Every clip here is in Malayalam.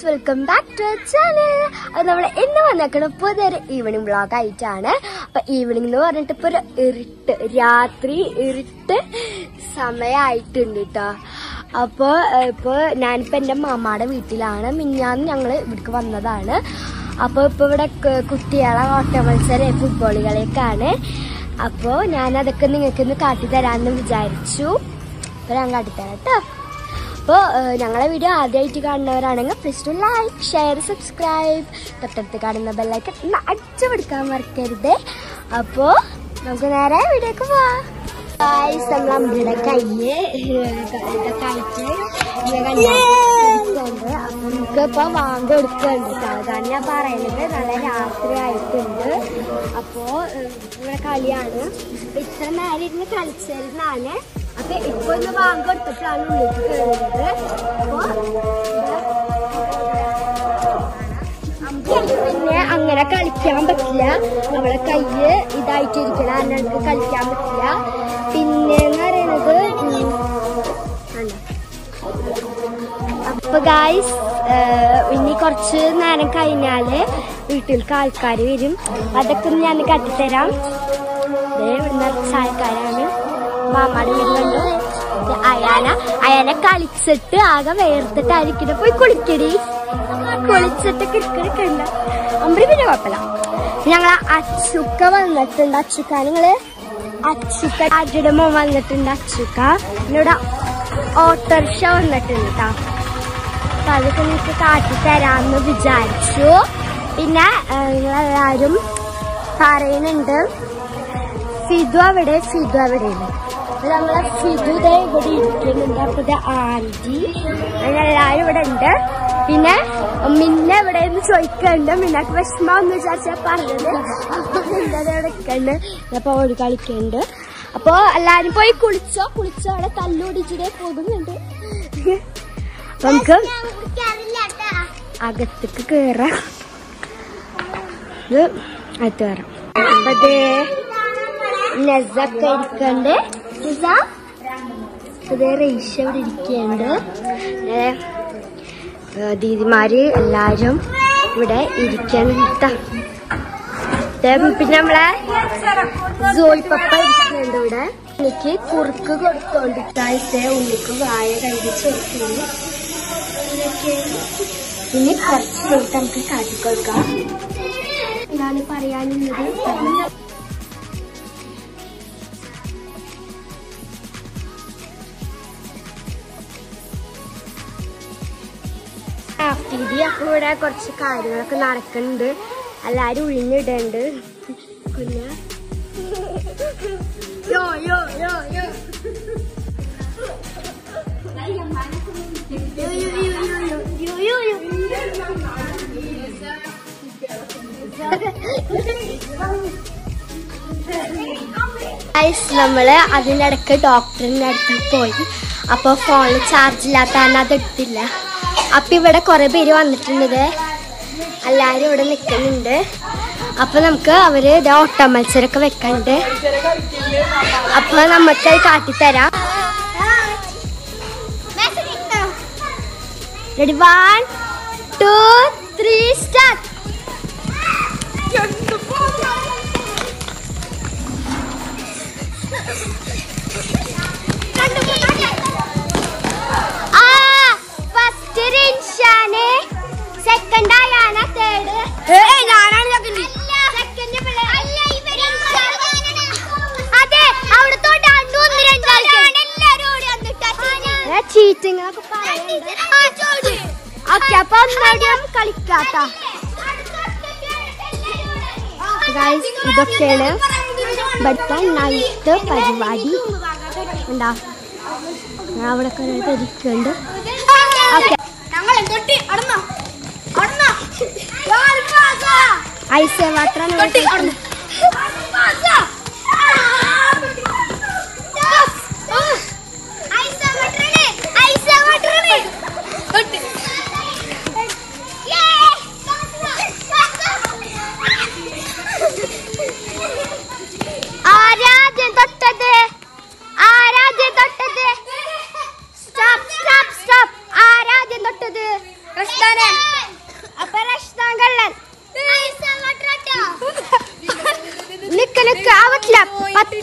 വെൽക്കം ബാക്ക് ടു ചാനൽ അത് നമ്മൾ ഇന്ന് വന്നേക്കണ പുതിയൊരു ഈവനിങ് വ്ളോഗ് ആയിട്ടാണ് അപ്പൊ ഈവനിങ് എന്ന് പറഞ്ഞിട്ട് ഇപ്പൊ ഒരു ഇരുട്ട് രാത്രി ഇരുട്ട് സമയമായിട്ടുണ്ട് കേട്ടോ അപ്പൊ ഏഹ്, ഇപ്പൊ ഞാനിപ്പോ എന്റെ മാമാടെ വീട്ടിലാണ് മിഞ്ഞാന്ന് ഞങ്ങള് ഇവിടേക്ക് വന്നതാണ് അപ്പൊ ഇപ്പൊ ഇവിടെ ക- കുട്ടികളെ ഓട്ട മത്സരം ഫുട്ബോൾ കളിയൊക്കെയാണ് അപ്പോ ഞാൻ അതൊക്കെ നിങ്ങൾക്ക് ഇന്ന് കാട്ടിത്തരാന്ന് വിചാരിച്ചു അപ്പൊ ഞാൻ കാട്ടിത്തരാം കേട്ടോ അപ്പോൾ ഞങ്ങളെ വീഡിയോ ആദ്യമായിട്ട് കാണുന്നവരാണെങ്കിൽ please to like share subscribe തൊട്ടടുത്ത് കാണുന്ന ബെല്ലൈക്കൻ ഒന്ന് അടിച്ചു പിടിക്കാൻ മറക്കരുത് അപ്പോൾ നമുക്ക് നേരെ വീഡിയോക്ക് പോവാം ഗായ്സ് നമ്മൾ അമ്മയുടെ കയ്യ് ഇതൊക്കെ ആയിട്ട് കണ്ടുണ്ട് അപ്പൊ നമുക്ക് ഇപ്പൊ വാങ്ങ കൊടുക്കുന്നുണ്ട് സാധാരണ ഞാൻ പറയുന്നത് നല്ല രാത്രി ആയിട്ടുണ്ട് അപ്പോ ഏഹ്, ഇവിടെ കളിയാണ് അപ്പൊ ഇത്ര നേരം ഇരുന്ന് കളിച്ചിരുന്നാണ് അപ്പൊ ഇപ്പൊ ഒന്ന് വാങ്ങ കൊടുത്തിട്ടാണ് ഉള്ളിലേക്ക് കയറുന്നത് അപ്പൊ ഇവിടെ പിന്നെ അങ്ങനെ കളിക്കാൻ പറ്റില്ല അവളെ കയ്യ് ഇതായിട്ടിരിക്കണം കാരണം എനിക്ക് കളിക്കാൻ പറ്റില്ല പിന്നെ എന്ന് പറയുന്നത് ഉം, കണ്ടോ? അപ്പൊ ഗായ്സ് ഇനി കുറച്ച് നേരം കഴിഞ്ഞാല് വീട്ടിലേക്ക് ആൾക്കാർ വരും അതൊക്കെ ഒന്ന് ഞാൻ കട്ടിത്തരാം ദേ ഇവിടുന്ന് ആൾക്കാരാണ് മാമാടെ വീട്ടിലുണ്ട് ദേ അയാന അയാനെ കളിച്ചിട്ട് ആകെ വേർത്തിട്ടായിരിക്കണം പോയി കുളിക്കടി കുളിച്ചിട്ട് കിടക്കണ്ട അമ്പടി പിന്നെ കുഴപ്പമില്ല ഞങ്ങൾ അച്ചുക്ക വന്നിട്ടുണ്ട് അച്ചുക്ക നിങ്ങള് അച്ചുക്ക അജിയുടെ മോൻ വന്നിട്ടുണ്ട് അച്ചുക്ക പിന്നെ ഇവിടെ ഓട്ടോറിക്ഷ വന്നിട്ടുണ്ട് കേട്ടോ അപ്പൊ അതൊക്കെ നിങ്ങൾക്ക് കാട്ടി തരാമെന്ന് വിചാരിച്ചു പിന്നെ ഏഹ്, നിങ്ങളെല്ലാവരും പറയുന്നുണ്ട് ഫിദു അവിടെ ഫിദു അവിടെയാണ് അപ്പൊ നമ്മളെ ഫിദു ദേ ഇവിടെ ഇരിക്കുന്നുണ്ട് അപ്പൊ ഇത് ആന്റി അങ്ങനെ എല്ലാവരും ഇവിടെ ഉണ്ട് പിന്നെ മിന്ന എവിടെ എന്ന് ചോദിക്കുന്നുണ്ട് മിന്നക്ക് വിഷമം എന്ന് വിചാരിച്ചാ പറഞ്ഞത് അപ്പൊ മിന്നെ ഇവിടെ നിൽക്കുന്നുണ്ട് അപ്പൊ ഓടി കളിക്കുന്നുണ്ട് അപ്പൊ എല്ലാരും പോയി കുളിച്ചോ കുളിച്ചോ അവിടെ തല്ലുപിടിച്ചിട്ടേ പോകുന്നുണ്ട് അപ്പൊ നമുക്ക് അകത്തേക്ക് കേറാം ഇത് അകത്ത് കയറാം അപ്പൊ ദേ നെസൊക്കെ ഇരിക്കണ്ട് നെസ ഇതേ റേഷ ഇവിടെ ഇരിക്കുന്നുണ്ട് ദേ, ഏ, ദീദിമാര് എല്ലാരും ഇവിടെ ഇരിക്കണ്ട ദേ, പിന്നെ നമ്മളെ ജോയി പപ്പ ഇരിക്കുന്നുണ്ട് ഇവിടെ എനിക്ക് കുറുക്ക് കൊടുത്തോണ്ടിട്ടായിട്ട് ഉണ്ണിക്ക് വായ കഴിച്ച് കൊടുക്കുന്നു ഇനി കുറച്ച് കഴിഞ്ഞിട്ട് നമുക്ക് കാട്ടിക്കൊടുക്കാം എന്താണ് പറയാനുള്ളത് പറഞ്ഞോ. ആഫ്റ്റീതി അപ്പൊ ഇവിടെ കുറച്ച് കാര്യങ്ങളൊക്കെ നടക്കുന്നുണ്ട് എല്ലാരും ഒഴിഞ്ഞിടുന്നുണ്ട് കുഞ്ഞ യോ യോ യോ യോ യോ യോ യോ യോ യോ Guys, നമ്മള് അതിൻ്റെ ഇടയ്ക്ക് ഡോക്ടറിൻ്റെ അടുത്ത് പോയി അപ്പോൾ ഫോണിൽ ചാർജ് ഇല്ലാത്ത കാരണം അത് എടുത്തില്ല അപ്പം ഇവിടെ കുറേ പേര് വന്നിട്ടുണ്ട് എല്ലാവരും ഇവിടെ നിൽക്കുന്നുണ്ട് അപ്പോൾ നമുക്ക് അവര് ഇത് ഓട്ട മത്സരമൊക്കെ വെക്കണ്ട് അപ്പോൾ നമുക്ക് അത് കാട്ടിത്തരാം ready one two three start ആ ഫസ്റ്റ് റിൻഷാന് സെക്കൻഡ് ആയാന തേർഡ് ഞാനാണ് സെക്കൻഡ് അതെ അവിടെ തൊട്ട് രണ്ടു ഒന്ന് ചീറ്റിംഗ് ഓക്കെ അപ്പൊ ഒന്നോടിയും കളിക്കാത്ത ഗൈസ് ഇതൊക്കെയാണ് ഇവിടുത്തെ നൈറ്റ് പരിപാടി ഉണ്ടാ ഞാൻ അവിടെ കുറേ ഇരിക്കുന്നുണ്ട് ഓക്കെ ഐസ് മാത്രമാണ് ആരാദ്യം തൊട്ടത് ആരാദ്യം തൊട്ടത് സ്റ്റോപ്പ് സ്റ്റോപ്പ് സ്റ്റോപ്പ് ആരാദ്യം തൊട്ടത് റഷ്ദാനെ അപ്പൊ റഷ്ദാൻ കള്ളൻ നിക്ക് നിക്ക് ആവത്തില്ല പത്ത്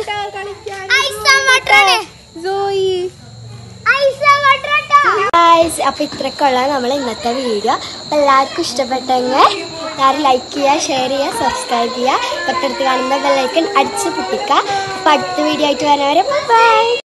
Guys, അപ്പൊ ഇത്രക്കുള്ള നമ്മൾ ഇന്നത്തെ വീഡിയോ അപ്പൊ എല്ലാവർക്കും ഇഷ്ടപ്പെട്ടെങ്കിൽ എല്ലാവരും ലൈക്ക് ചെയ്യുക ഷെയർ ചെയ്യുക സബ്സ്ക്രൈബ് ചെയ്യുക തൊട്ടടുത്ത് കാണുന്ന ബെല്ലൈക്കൺ അടിച്ച് പൊട്ടിക്കുക അപ്പൊ അടുത്ത വീഡിയോ ആയിട്ട് വരാൻ വരെ ബൈ